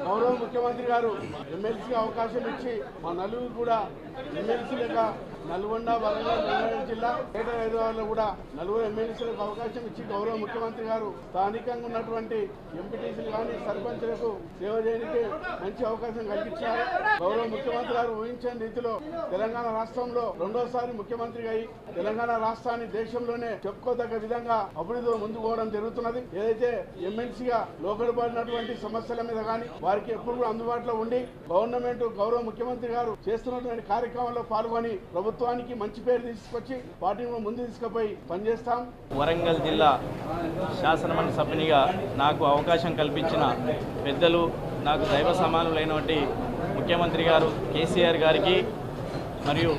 గౌరవ ముఖ్యమంత్రి గారు ఎమ్మెల్సీకి అవకాశం ఇచ్చి మా నలుగురు కూడా ఎమ్మెల్సీలుగా నల్గొండ వరంగల్ రంగారెడ్డి జిల్లా పేట హైదరాబాద్లో కూడా నలుగురు ఎమ్మెల్సీలకు అవకాశం ఇచ్చి గౌరవ ముఖ్యమంత్రి గారు స్థానికంగా ఉన్నటువంటి ఎంపీటీసీలు కానీ సర్పంచులకు సేవ చేయడానికి మంచి అవకాశం కల్పించారు గౌరవ ముఖ్యమంత్రి గారు ఊహించని రీతిలో తెలంగాణ రాష్ట్రంలో రెండోసారి ముఖ్యమంత్రిగా అయి తెలంగాణ రాష్ట్రాన్ని దేశంలోనే చెప్పుకోదగ్గ విధంగా అభివృద్ధిలో ముందుకు పోవడం జరుగుతున్నది ఏదైతే ఎమ్మెల్సీగా లోకడబడినటువంటి సమస్యల మీద కానీ వారికి ఎప్పుడు కూడా అందుబాటులో ఉండి గవర్నమెంట్ గౌరవ ముఖ్యమంత్రి గారు చేస్తున్నటువంటి కార్యక్రమంలో పాల్గొని ప్రభుత్వానికి మంచి పేరు తీసుకొచ్చి పార్టీని కూడా ముందు తీసుకుపోయి పనిచేస్తాం వరంగల్ జిల్లా శాసనమండలి సభ్యునిగా నాకు అవకాశం కల్పించిన పెద్దలు నాకు దైవ సమానులైనటువంటి ముఖ్యమంత్రి గారు కేసీఆర్ గారికి మరియు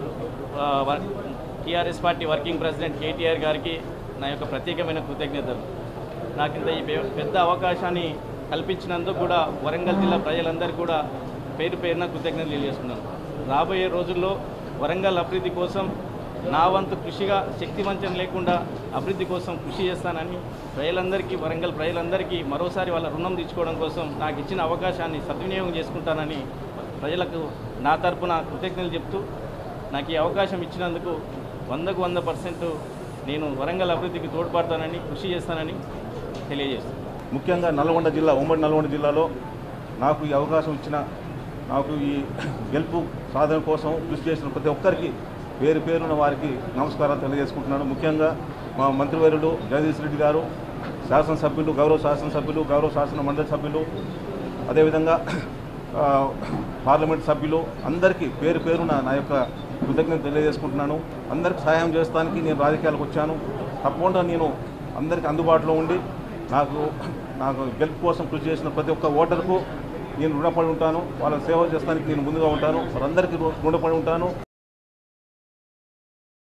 TRS party working president KTR గారికి నా యొక్క ప్రత్యేకమైన కృతజ్ఞతలు నాకు ఇంత ఈ పె- పెద్ద అవకాశాన్ని కల్పించినందుకు కూడా వరంగల్ జిల్లా ప్రజలందరికీ కూడా పేరు పేరున కృతజ్ఞతలు తెలియజేస్తున్నాను రాబోయే రోజుల్లో వరంగల్ అభివృద్ధి కోసం నా వంతు కృషిగా శక్తి వంచన లేకుండా అభివృద్ధి కోసం కృషి చేస్తానని ప్రజలందరికీ వరంగల్ ప్రజలందరికీ మరోసారి వాళ్ళ రుణం తీర్చుకోవడం కోసం నాకు ఇచ్చిన అవకాశాన్ని సద్వినియోగం చేసుకుంటానని ప్రజలకు నా తరపున కృతజ్ఞతలు చెప్తూ నాకు ఈ అవకాశం ఇచ్చినందుకు వందకు వంద పర్సెంట్ నేను వరంగల్ అభివృద్ధికి తోడ్పడతానని కృషి చేస్తానని తెలియజేస్తాను ముఖ్యంగా నల్గొండ జిల్లా ఉమ్మడి నల్గొండ జిల్లాలో నాకు ఈ అవకాశం ఇచ్చిన నాకు ఈ గెలుపు సాధన కోసం కృషి చేసిన ప్రతి ఒక్కరికి పేరు పేరున వారికి నమస్కారాలు తెలియజేసుకుంటున్నాను ముఖ్యంగా మా మంత్రివర్యులు జగదీష్ రెడ్డి గారు శాసనసభ్యులు గౌరవ శాసనసభ్యులు గౌరవ శాసన మండలి సభ్యులు అదేవిధంగా ఆ, పార్లమెంట్ సభ్యులు అందరికీ పేరు పేరున నా యొక్క కృతజ్ఞత తెలియజేసుకుంటున్నాను అందరికి సహాయం చేస్తానికి నేను రాజకీయాలకు వచ్చాను తప్పకుండా నేను అందరికి అందుబాటులో ఉండి నాకు నాకు గెలుపు కోసం కృషి చేసిన ప్రతి ఒక్క ఓటర్కు నేను రుణపడి ఉంటాను వాళ్ళ సేవ చేస్తానికి నేను ముందుగా ఉంటాను వారందరికీ రు- రుణపడి ఉంటాను